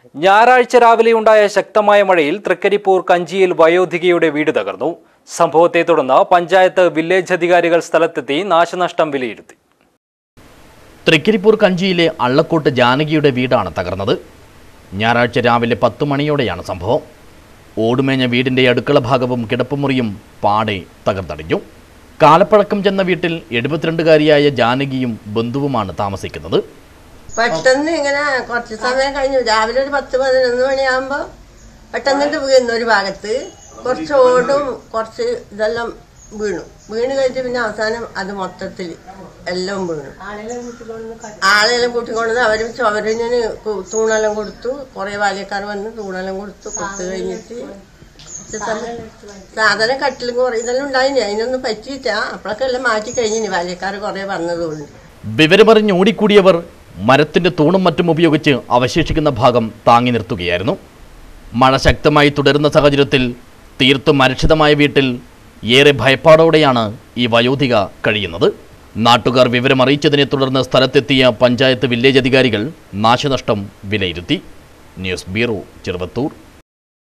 ഞായറാഴ്ച രാവിലെയുണ്ടായ ശക്തമായ മഴയിൽ തൃക്കരിപ്പൂർ കഞ്ചിയിൽ വയോധികയുടെ വീട് തകർന്നു സംഭവത്തെ തുടർന്ന് പഞ്ചായത്ത് വില്ലേജ് അധികാരികൾ സ്ഥലത്തെത്തി നാശനഷ്ടം വിലയിരുത്തി തൃക്കരിപ്പൂർ കഞ്ചിയിലെ അള്ളക്കോട്ട് ജാനകിയുടെ വീടാണ് തകർന്നത് ഞായറാഴ്ച രാവിലെ പത്തു മണിയോടെയാണ് സംഭവം ഓടുമേഞ്ഞ വീടിൻ്റെ അടുക്കള ഭാഗവും കിടപ്പുമുറിയും പാടെ തകർന്നടിഞ്ഞു കാലപ്പഴക്കം ചെന്ന വീട്ടിൽ എഴുപത്തിരണ്ടുകാരിയായ ജാനകിയും ബന്ധുവുമാണ് താമസിക്കുന്നത് പെട്ടെന്ന് ഇങ്ങനെ കുറച്ച് സമയം കഴിഞ്ഞു രാവിലെ ഒരു പത്ത് പതിനൊന്ന് മണിയാകുമ്പോ പെട്ടെന്നിട്ട് വീഴുന്നു ഒരു ഭാഗത്ത് കുറച്ച് ഓടും കുറച്ച് ഇതെല്ലാം വീണു വീണ് കഴിഞ്ഞ് പിന്നെ അവസാനം അത് മൊത്തത്തിൽ എല്ലാം വീണു ആളെല്ലാം കൂട്ടിക്കൊണ്ട് അവര് ചുവരിന് തൂണെല്ലാം കൊടുത്തു കുറെ ബാല്യക്കാർ വന്ന് തൂണെല്ലാം കൊടുത്തു കൊടുത്തു കഴിഞ്ഞിട്ട് കുറച്ച് സമയം സാധനം കട്ടിലും കുറെ ഇതെല്ലാം ഉണ്ടായിനി അതിനൊന്നും പറ്റിയിട്ട അപ്പോഴൊക്കെ എല്ലാം മാറ്റി കഴിഞ്ഞിനി ബാല്യക്കാർ കുറെ വന്നതുകൊണ്ട് വിവരമറിഞ്ഞ് ഓടിക്കൂടിയവർ മരത്തിന്റെ തൂണും മറ്റും ഉപയോഗിച്ച് അവശേഷിക്കുന്ന ഭാഗം താങ്ങി നിർത്തുകയായിരുന്നു മഴ ശക്തമായി തുടരുന്ന സാഹചര്യത്തിൽ തീർത്തും അരക്ഷിതമായ വീട്ടിൽ ഏറെ ഭയപ്പാടോടെയാണ് ഈ വയോധിക കഴിയുന്നത് നാട്ടുകാർ വിവരമറിയിച്ചതിനെ തുടർന്ന് സ്ഥലത്തെത്തിയ പഞ്ചായത്ത് വില്ലേജ് അധികാരികൾ നാശനഷ്ടം വിലയിരുത്തി ന്യൂസ് ബ്യൂറോ ചെറുവത്തൂർ